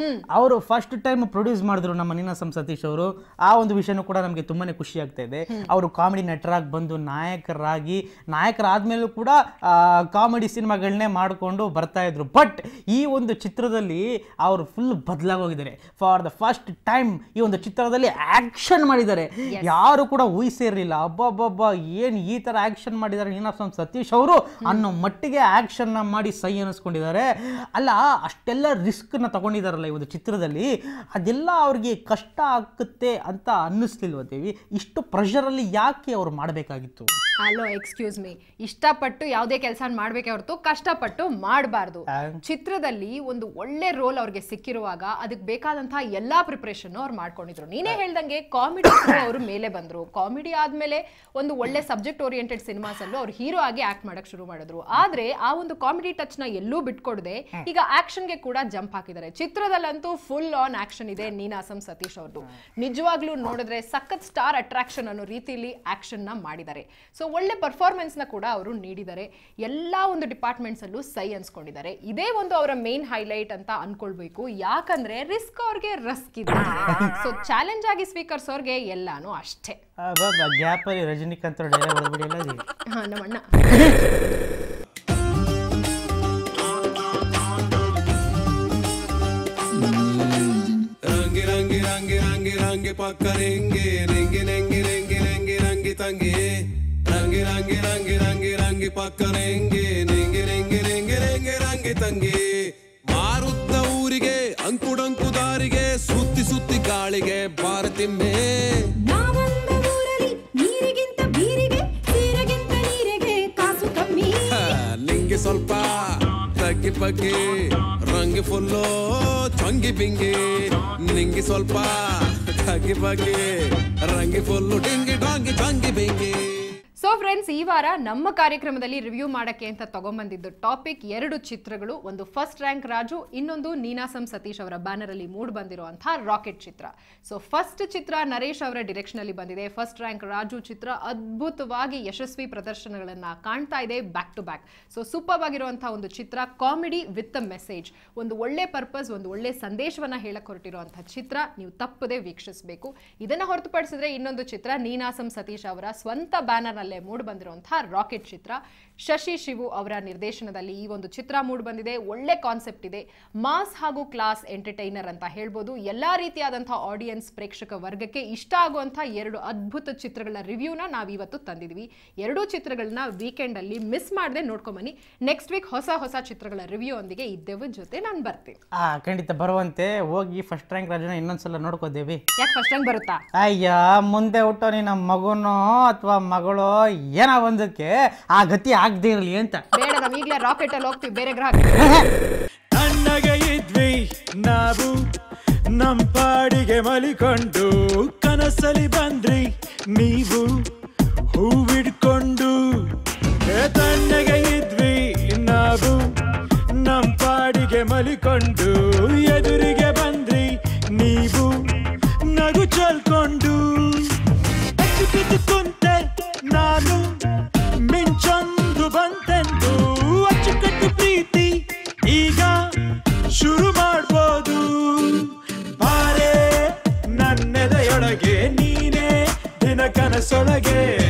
ಅವರು first time produce ಮಾಡಿದ್ರು ನಮ್ಮ ನೀನಾಸಂ ಸತೀಶ್ ಅವರು ಆ ಒಂದು ವಿಷಯನೂ ಕೂಡ ನಮಗೆ ತುಂಬಾನೇ ಖುಷಿ ಆಗ್ತಾ ಇದೆ ಅವರು ಕಾಮಿಡಿ ನಟರಾಗಿ ಬಂದು ನಾಯಕರಾಗಿ ನಾಯಕರಾದ್ಮೇಲೂ ಕೂಡ ಕಾಮಿಡಿ ಸಿನಿಮಾಗಳನ್ನೇ ಮಾಡಿಕೊಂಡು ಬರ್ತಾ ಇದ್ರು ಬಟ್ ಈ ಒಂದು ಚಿತ್ರದಲ್ಲಿ ಅವರು ಫುಲ್ ಬದಲಾಗೋಗಿದ್ದಾರೆ ಫಾರ್ ದ ಫಸ್ಟ್ ಟೈಮ್ ಈ ಒಂದು ಚಿತ್ರದಲ್ಲಿ ಆಕ್ಷನ್ ಮಾಡಿದ್ದಾರೆ ಯಾರು ಕೂಡ ಊಹಿಸಿರಲಿಲ್ಲ ಅಬ್ಬಬ್ಬಬ್ಬ ಏನ್ ಈ ತರ ಆಕ್ಷನ್ ಮಾಡಿದ್ದಾರೆ ನೀನಾಸಂ ಸತೀಶ್ ಅವರು ಅನ್ನೋ ಮಟ್ಟಿಗೆ ಆಕ್ಷನ್ ಮಾಡಿ ಸೈ ಅನ್ನಿಸ್ಕೊಂಡಿದ್ದಾರೆ ಅಲ್ಲ ಅಷ್ಟೆಲ್ಲ ರಿಸ್ಕ್ ನ ತಗೊಂಡಿದಾರಲ್ಲ ಈ ಒಂದು ಚಿತ್ರದಲ್ಲಿ ಅದೆಲ್ಲ ಅವ್ರಿಗೆ ಕಷ್ಟ ಆಗುತ್ತೆ ಅಂತ ಅನ್ನಿಸ್ಲಿಲ್ವ ದೇವಿ ಇಷ್ಟು ಪ್ರೆಷರ್ ಅಲ್ಲಿ ಯಾಕೆ ಅವ್ರು ಮಾಡಬೇಕಾಗಿತ್ತು ಹಲೋ ಎಕ್ಸ್ಕ್ಯೂಸ್ ಮೀ ಇಷ್ಟಪಟ್ಟು ಯಾವುದೇ ಕೆಲಸ ಮಾಡ್ಬೇಕೆ ಹೊರತು ಕಷ್ಟಪಟ್ಟು ಮಾಡಬಾರ್ದು ಚಿತ್ರದಲ್ಲಿ ಒಂದು ಒಳ್ಳೆ ರೋಲ್ ಅವ್ರಿಗೆ ಸಿಕ್ಕಿರುವಾಗ ಅದಕ್ಕೆ ಬೇಕಾದಂತಹ ಎಲ್ಲಾ ಪ್ರಿಪ್ರೇಷನ್ ಅವ್ರು ಮಾಡ್ಕೊಂಡಿದ್ರು ನೀನೇ ಹೇಳ್ದಂಗೆ ಕಾಮಿಡಿ ಅವರು ಮೇಲೆ ಬಂದ್ರು ಕಾಮಿಡಿ ಆದ್ಮೇಲೆ ಒಂದು ಒಳ್ಳೆ ಸಬ್ಜೆಕ್ಟ್ ಓರಿಯೆಂಟೆಡ್ ಸಿನಿಮಾಸ್ ಅಲ್ಲೂ ಅವ್ರು ಹೀರೋ ಆಗಿ ಆಕ್ಟ್ ಮಾಡಕ್ ಶುರು ಮಾಡಿದ್ರು ಆದ್ರೆ ಆ ಒಂದು ಕಾಮಿಡಿ ಟಚ್ ನ ಎಲ್ಲೂ ಬಿಟ್ಕೊಡದೆ ಈಗ ಆಕ್ಷನ್ಗೆ ಕೂಡ ಜಂಪ್ ಹಾಕಿದ್ದಾರೆ ಚಿತ್ರದಲ್ಲಂತೂ ಫುಲ್ ಆನ್ ಆಕ್ಷನ್ ಇದೆ ನೀನಾಸಂ ಸತೀಶ್ ಅವ್ರದ್ದು ನಿಜವಾಗ್ಲೂ ನೋಡಿದ್ರೆ ಸಖತ್ ಸ್ಟಾರ್ ಅಟ್ರಾಕ್ಷನ್ ಅನ್ನೋ ರೀತಿಯಲ್ಲಿ ಆಕ್ಷನ್ ನ ಮಾಡಿದ್ದಾರೆ ಸೊ ಒಳ್ಳೆ ಪರ್ಫಾರ್ಮೆನ್ಸ್ ನ ಕೂಡ ಅವರು ನೀಡಿದ್ದಾರೆ ಎಲ್ಲಾ ಒಂದು ಡಿಪಾರ್ಟ್ಮೆಂಟ್ಸ್ ಅಲ್ಲೂ ಸೈ ಅನ್ಸ್ಕೊಂಡಿದ್ದಾರೆ ಇದೇ ಒಂದು ಅವರ ಮೇನ್ ಹೈಲೈಟ್ ಅಂತ ಅನ್ಕೊಳ್ಬೇಕು ಯಾಕಂದ್ರೆ ರಿಸ್ಕ್ ಅವ್ರಿಗೆ ರಸ್ಕ್ ಇದೆ ಸೊ ಚಾಲೆಂಜ್ ಆಗಿ ಸ್ವೀಕರಿಸೋರ್ಗೆ ಎಲ್ಲಾನು ಅಷ್ಟೇ ಗ್ಯಾಪ್ ಅಲ್ಲಿ ರಜನಿಕಾಂತ್ ಅವ್ರ ಡೈಲಾಗ್ ಹೊಡೆದ್ಬಿಡಿ ಎಲ್ಲ ಇದೆ. ಹಾ ನಮ್ಮಣ್ಣ ರಂಗಿ ರಂಗಿ ರಂಗಿ ರಂಗಿ ರಂಗಿ ಪಕ್ಕ ರೆಂಗೆ ರೆಂಗಿ ರೆಂಗಿ ರೆಂಗಿ ರೆಂಗಿ ರಂಗಿ ತಂಗಿ ರಂಗಿ ರಂಗಿ ರಂಗಿ ರಂಗಿ ರಂಗಿ ಪಕ್ಕ ರೆಂಗೆ ರೆಂಗಿ ರೆಂಗಿ ರೆಂಗಿ ರೆಂಗಿ ರಂಗಿ ತಂಗಿ ಮಾರುತ್ತ ಊರಿಗೆ ಅಂಕುಡಂಕು ದಾರಿಗೆ ಸುತ್ತಿ ಸುತ್ತಿ ಗಾಳಿಗೆ ಭಾರತಿಮ್ಮೆ ನಾವೊಂದು ಊರಲ್ಲಿ ನೀರಿಗಿಂತ ಬೀರಿಗೆ ಸೀರೆಗಿಂತ ನೀರಿಗೆ ಕಾಸು ಕಮ್ಮಿ ಹ, ನಿಂಗೆ ಸ್ವಲ್ಪ ತಗ್ಗಿ ಪಗ್ಗಿ ರಂಗಿ ಫುಲ್ಲು ಚಂಗಿ ಬಿಂಗಿ ನಿಂಗೆ ಸ್ವಲ್ಪ ತಗ್ಗಿ ಬಗ್ಗಿ ರಂಗಿ ಫುಲ್ಲು ಡಿಂಗಿ ಡಾಂಗಿ ಚಂಗಿ ಬಿಂಗಿ ಸೊ ಫ್ರೆಂಡ್ಸ್ ಈ ವಾರ ನಮ್ಮ ಕಾರ್ಯಕ್ರಮದಲ್ಲಿ ರಿವ್ಯೂ ಮಾಡಕ್ಕೆ ಅಂತ ತಗೊಂಬಂದಿದ್ದು ಟಾಪಿಕ್ ಎರಡು ಚಿತ್ರಗಳು ಒಂದು ಫಸ್ಟ್ ರ್ಯಾಂಕ್ ರಾಜು ಇನ್ನೊಂದು ನೀನಾಸಂ ಸತೀಶ್ ಅವರ ಬ್ಯಾನರ್ ಅಲ್ಲಿ ಮೂಡ್ ಬಂದಿರುವಂತಹ ರಾಕೆಟ್ ಚಿತ್ರ ಸೊ ಫಸ್ಟ್ ಚಿತ್ರ ನರೇಶ್ ಅವರ ಡಿರೆಕ್ಷನ್ ಅಲ್ಲಿ ಬಂದಿದೆ ಫಸ್ಟ್ ರ್ಯಾಂಕ್ ರಾಜು ಚಿತ್ರ ಅದ್ಭುತವಾಗಿ ಯಶಸ್ವಿ ಪ್ರದರ್ಶನಗಳನ್ನ ಕಾಣ್ತಾ ಇದೆ back to back so super ಆಗಿರುವಂತಹ ಒಂದು ಚಿತ್ರ ಕಾಮಿಡಿ ವಿತ್ ಅ ಮೆಸೇಜ್ ಒಂದು ಒಳ್ಳೆ ಪರ್ಪಸ್ ಒಂದು ಒಳ್ಳೆ ಸಂದೇಶವನ್ನ ಹೇಳಕ್ ಹೊರಟಿರುವಂತಹ ಚಿತ್ರ ನೀವು ತಪ್ಪದೆ ವೀಕ್ಷಿಸಬೇಕು ಇದನ್ನ ಹೊರತುಪಡಿಸಿದ್ರೆ ಇನ್ನೊಂದು ಚಿತ್ರ ನೀನಾಸಂ ಸತೀಶ್ ಅವರ ಸ್ವಂತ ಬ್ಯಾನರ್ ನಲ್ಲೇ ಮೂಡ್ ಬಂದಿರುವಂತಹ ರಾಕೆಟ್ ಚಿತ್ರ ಶಶಿ ಶಿವು ಅವರ ನಿರ್ದೇಶನದಲ್ಲಿ ಈ ಒಂದು ಚಿತ್ರ ಮೂಡ್ ಬಂದಿದೆ ಒಳ್ಳೆ ಕಾನ್ಸೆಪ್ಟ್ ಇದೆ ಮಾಸ್ ಹಾಗೂ ಕ್ಲಾಸ್ ಎಂಟರ್ಟೈನರ್ ಅಂತ ಹೇಳ್ಬೋದು ಎಲ್ಲಾ ರೀತಿಯಾದಂತಹ ಆಡಿಯನ್ಸ್ ಪ್ರೇಕ್ಷಕ ವರ್ಗಕ್ಕೆ ಇಷ್ಟ ಆಗುವಂತಹ ಎರಡು ಅದ್ಭುತ ಚಿತ್ರಗಳ ರಿವ್ಯೂನ ನಾವು ಇವತ್ತು ತಂದಿದ್ವಿ ಎರಡೂ ಚಿತ್ರಗಳನ್ನ ವೀಕೆಂಡ್ ಅಲ್ಲಿ ಮಿಸ್ ಮಾಡದೆ ನೋಡ್ಕೊಂಬನ್ನಿ ನೆಕ್ಸ್ಟ್ ವೀಕ್ ಹೊಸ ಹೊಸ ಚಿತ್ರಗಳ ರಿವ್ಯೂ ಒಂದಿಗೆ ಇದ್ದೇವ ಜೊತೆ ನಾನು ಬರ್ತೀನಿ ಆ ಖಂಡಿತ ಬರುವಂತೆ ಹೋಗಿ ಫಸ್ಟ್ ರ್ಯಾಂಕ್ ರಾಜನ ಇನ್ನೊಂದ್ಸಲ ನೋಡ್ಕೋದೇವಿ ಯಾಕೆ ಫಸ್ಟ್ ಟೈಮ್ ಬರುತ್ತಾ ಅಯ್ಯ ಮುಂದೆ ಹುಟ್ಟೋ ನಿನ್ನ ಮಗುನೋ ಅಥವಾ ಮಗಳೋ ಏನೋ ಒಂದಕ್ಕೆ ಆ ಗತಿ ಆಗದೆ ಇರಲಿ ಅಂತ ಬೇಡ ನಾವು ಈಗಲೇ ರಾಕೆಟ್ ಅಲ್ಲಿ ಹೋಗ್ತೀವಿ ಬೇರೆ ಗ್ರಹ ತಣ್ಣಗೆ ಇದ್ವಿ ನಾವು ನಮ್ ಪಾಡಿಗೆ ಮಲಿಕೊಂಡು ಕನಸಲಿ ಬಂದ್ರಿ ನೀವು ಹೂವಿಡ್ಕೊಂಡು ಏ ತಣ್ಣಗೆ ಇದ್ವಿ ನಾವು ನಮ್ ಪಾಡಿಗೆ ಮಲಿಕೊಂಡು ಎದುರಿಗೆ ಬಂದ್ರಿ ನೀವು ನಗು ಚಲ್ಕೊಂಡು ಅಚ್ಚುಕಿದ್ದು ಕುಂತೆ ನಾನು ಮಿಂಚೊಂದು ಬಂತೆಂದು ಅಚ್ಚುಕಟ್ಟು ಪ್ರೀತಿ ಈಗ ಶುರು ಮಾಡ್ಬೋದು ಬಾರೆ ನನ್ನೆದೆಯೊಳಗೆ ನೀನೇ ದಿನ ಕನಸೊಳಗೆ